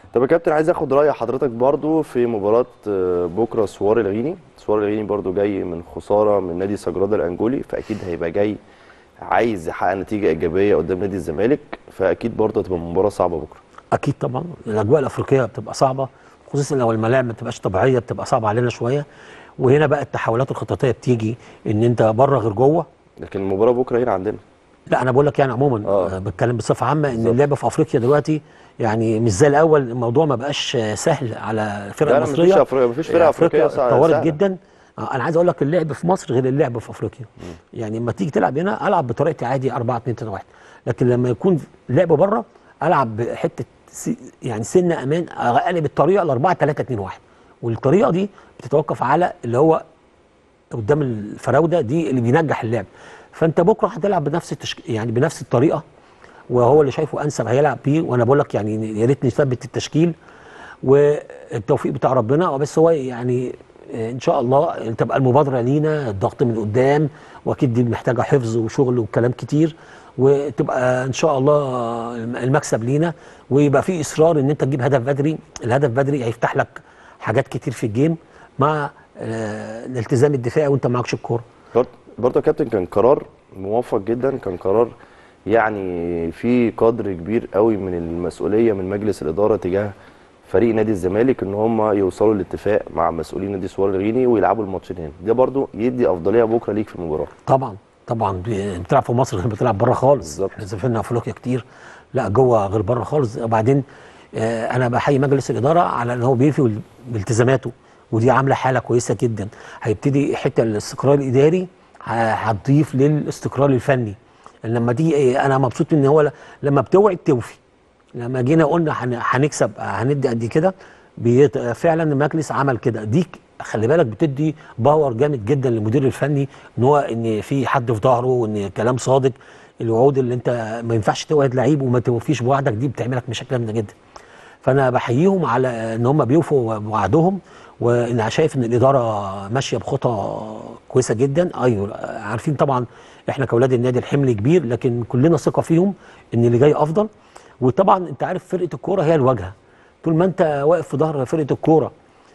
طب يا كابتن عايز اخد راي حضرتك برضو في مباراه آه، بكره سوار الغيني سوار الغيني برضو جاي من خساره من نادي سجرادا الانجولي فاكيد هيبقى جاي عايز يحقق نتيجه ايجابيه قدام نادي الزمالك فاكيد برضو هتبقى مباراه صعبه بكره اكيد طبعا الاجواء الافريقيه بتبقى صعبه خصوصا لو الملاعب ما بتبقاش طبيعيه بتبقى صعبه علينا شويه وهنا بقى التحولات الخططيه بتيجي ان انت بره غير جوه لكن المباراه بكره هنا عندنا لا انا بقول لك يعني عموما آه. آه. بتكلم بصفه عامه ان بالظبط. اللعب في افريقيا دلوقتي يعني مش زي الاول الموضوع ما بقاش سهل على الفرق لا لا مفيش المصريه أفريقيا مفيش فرقه افريقيه سهلة. اتطورت جدا آه، انا عايز اقول لك اللعب في مصر غير اللعب في افريقيا يعني لما تيجي تلعب هنا العب بطريقتي عادي 4 2 3 1 لكن لما يكون لعب بره العب بحته سي يعني سنه امان اقلب الطريقه ل 4 3 2 1 والطريقه دي بتتوقف على اللي هو قدام الفراوده دي اللي بينجح اللعب فانت بكره هتلعب بنفس التشك... يعني بنفس الطريقه وهو اللي شايفه انسب هيلعب بيه وانا بقول لك يعني يا ريت نثبت التشكيل والتوفيق بتاع ربنا بس هو يعني آه، ان شاء الله تبقى المبادره لينا الضغط من قدام واكيد دي محتاجه حفظ وشغل وكلام كتير وتبقى ان شاء الله المكسب لينا ويبقى في اصرار ان انت تجيب هدف بدري الهدف بدري هيفتح لك حاجات كتير في الجيم مع آه، الالتزام الدفاعي وانت معكش الكوره برضه برضه يا كابتن كان قرار موفق جدا كان قرار يعني في قدر كبير قوي من المسؤوليه من مجلس الاداره تجاه فريق نادي الزمالك ان هم يوصلوا لاتفاق مع مسؤولين نادي سوار الغيني ويلعبوا الماتشين هنا ده برضه يدي افضليه بكره ليك في المباراه طبعا طبعا ب- بتلعب في مصر غير بتلعب بره خالص بالظبط. احنا سافرنا افريقيا كتير لا جوه غير بره خالص وبعدين آه انا بحيي مجلس الاداره على ان هو بيفي بال- بالتزاماته ودي عامله حاله كويسه جدا هيبتدي حته الاستقرار الاداري ه- هتضيف للاستقرار الفني لما دي إيه، انا مبسوط ان هو ل- لما بتوعد توفي لما جينا قلنا هن- هنكسب هندي قد كده بيت- فعلا المجلس عمل كده دي خلي بالك بتدي باور جامد جدا للمدير الفني ان هو ان في حد في ظهره وان كلام صادق الوعود اللي انت ما ينفعش توعد لعيب وما توفيش بوعدك دي بتعمل لك مشاكل جامده جدا فانا بحييهم على ان هم بيوفوا بوعدهم وان شايف ان الاداره ماشيه بخطى كويسه جدا ايوه عارفين طبعا احنا كاولاد النادي الحمل كبير لكن كلنا ثقه فيهم ان اللي جاي افضل وطبعا انت عارف فرقه الكوره هي الواجهه طول ما انت واقف في ظهر فرقه الكوره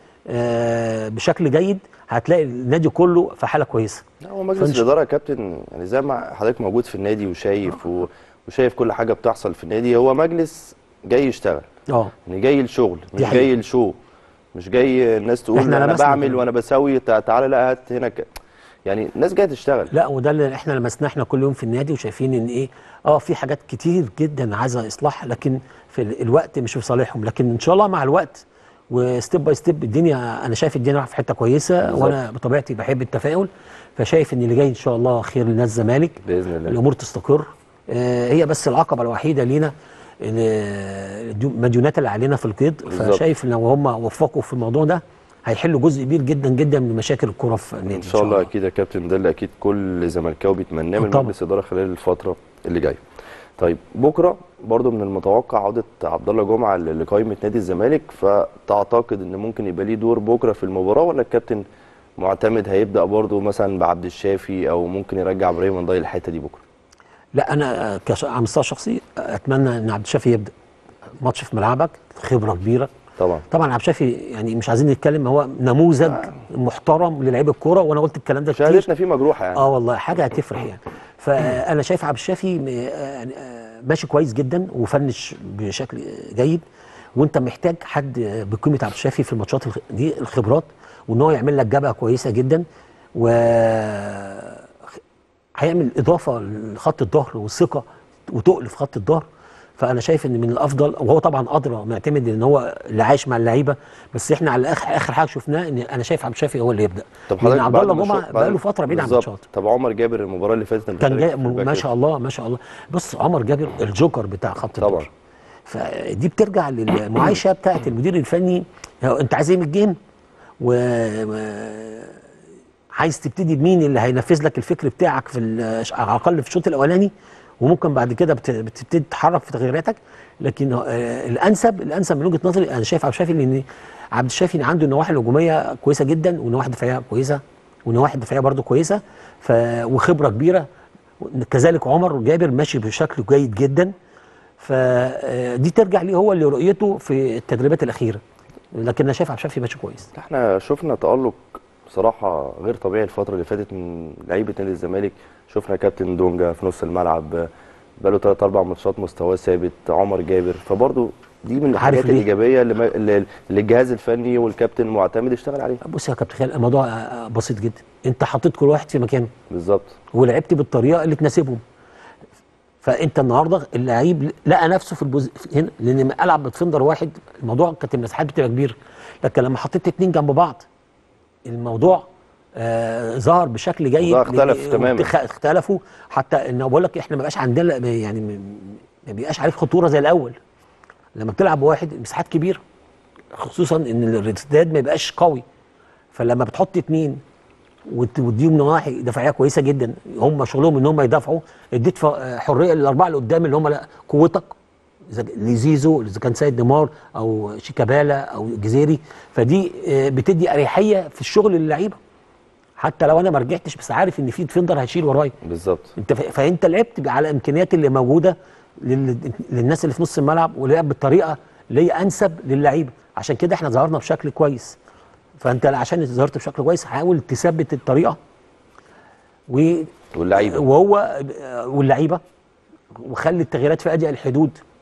آه، بشكل جيد هتلاقي النادي كله في حاله كويسه لا هو مجلس فنش- الاداره يا كابتن يعني زي ما حضرتك موجود في النادي وشايف و... وشايف كل حاجه بتحصل في النادي هو مجلس جاي يشتغل اه يعني جاي لشغل مش دي حقيقة. جاي لشو مش جاي الناس تقول إحنا انا لمسنا بعمل كده. وانا بسوي تع- تعالى لا هات هنا ك... يعني الناس جايه تشتغل لا وده اللي احنا لمسناه احنا كل يوم في النادي وشايفين ان ايه اه في حاجات كتير جدا عايزه اصلاح لكن في ال- الوقت مش في صالحهم لكن ان شاء الله مع الوقت وستيب باي ستيب الدنيا انا شايف الدنيا رايحه في حته كويسه بالظبط. وانا بطبيعتي بحب التفاؤل فشايف ان اللي جاي ان شاء الله خير لنادي الزمالك باذن الله الامور تستقر آه، هي بس العقبه الوحيده لينا إن الديو- المديونات اللي علينا في القيد بالظبط. فشايف لو هم وفقوا في الموضوع ده هيحلوا جزء كبير جدا جدا من مشاكل الكوره في النادي ان شاء الله اكيد يا كابتن ده اللي اكيد كل زملكاوي بيتمناه من طبعا. مجلس الاداره خلال الفتره اللي جايه طيب بكره برضو من المتوقع عوده عبد الله جمعه ل- لقائمه نادي الزمالك فتعتقد ان ممكن يبقى ليه دور بكره في المباراه ولا الكابتن معتمد هيبدا برضو مثلا بعبد الشافي او ممكن يرجع ابراهيم نضاي الحته دي بكره لا انا كش- على المستوى الشخصي اتمنى ان عبد الشافي يبدا ماتش في ملعبك خبره كبيره طبعا طبعا عبد الشافي يعني مش عايزين نتكلم هو نموذج محترم للعيب الكوره وانا قلت الكلام ده كتير شهادتنا فيه مجروحه يعني اه والله حاجه هتفرح يعني فانا شايف عبد الشافي م- آه، آه، ماشي كويس جدا وفنش بشكل جيد وانت محتاج حد بقيمه عبد الشافي في الماتشات الخ- دي الخبرات وان هو يعمل لك جبهه كويسه جدا و هيعمل اضافه لخط الظهر والثقه وتقل في خط الظهر فانا شايف ان من الافضل وهو طبعا ادرى معتمد ان هو اللي عايش مع اللعيبه بس احنا على اخر اخر حاجه شفناه ان انا شايف عبد الشافي هو اللي يبدا طب لان حضرتك عبد بعد الله ما جمعه شو- بعد- بقى له فتره بعيد عن بالظبط. الماتشات طب عمر جابر المباراه اللي فاتت كان كان مشارك جاي في الباك ما ليفت. شاء الله ما شاء الله بص عمر جابر الجوكر بتاع خط طبعا. الظهر فدي بترجع للمعايشه بتاعت المدير الفني هو انت عايز ايه من الجيم و و- عايز تبتدي بمين اللي هينفذ لك الفكر بتاعك في ال- على الاقل في الشوط الاولاني وممكن بعد كده بت- بتبتدي تتحرك في تغييراتك لكن آه، الانسب الانسب من وجهه نظري انا شايف عبد الشافي لان عبد الشافي عنده النواحي الهجوميه كويسه جدا ونواحي دفاعيه كويسه ونواحي دفاعيه برده كويسه ف وخبره كبيره كذلك عمر جابر ماشي بشكل جيد جدا فدي ترجع ليه هو اللي رؤيته في التدريبات الاخيره لكن انا شايف عبد الشافي ماشي كويس احنا شفنا تألق بصراحة غير طبيعي الفترة اللي فاتت من لعيبة نادي الزمالك شفنا كابتن دونجا في نص الملعب بقاله ثلاث أربع ماتشات مستواه ثابت عمر جابر فبرضه دي من عارف الحاجات ليه؟ الإيجابية اللي, ما- اللي اللي الجهاز الفني والكابتن معتمد اشتغل عليها بص يا كابتن خالد الموضوع آه، بسيط جدا انت حطيت كل واحد في مكانه بالظبط ولعبت بالطريقه اللي تناسبهم فانت النهارده اللعيب لقى نفسه في البوز... في هنا لان لما العب بتفندر واحد الموضوع كانت المساحات بتبقى كبيره لكن لما حطيت اتنين جنب بعض الموضوع آه ظهر بشكل جيد الموضوع اختلف لأن- تماماً. واختخ- اختلفوا حتى ان بقول لك احنا ما بقاش عندنا يعني م- ما بيبقاش عليك خطوره زي الاول لما بتلعب بواحد مساحات كبيره خصوصا ان الارتداد ما يبقاش قوي فلما بتحط اتنين وت- وتديهم نواحي دفاعيه كويسه جدا هم شغلهم ان هم يدافعوا اديت ف- حريه للاربعه اللي قدام اللي هم لا قوتك اذا ك- لزيزو اذا كان سيد نيمار او شيكابالا او جزيري فدي آه، بتدي اريحيه في الشغل للعيبه حتى لو انا ما رجعتش بس عارف ان في ديفندر هيشيل ورايا بالظبط انت ف... فانت لعبت على الامكانيات اللي موجوده لل... للناس اللي في نص الملعب ولعب بالطريقه اللي هي انسب للعيبه عشان كده احنا ظهرنا بشكل كويس فانت عشان ظهرت بشكل كويس حاول تثبت الطريقه و... واللعيبة وهو واللعيبه وخلي التغييرات في اضيق الحدود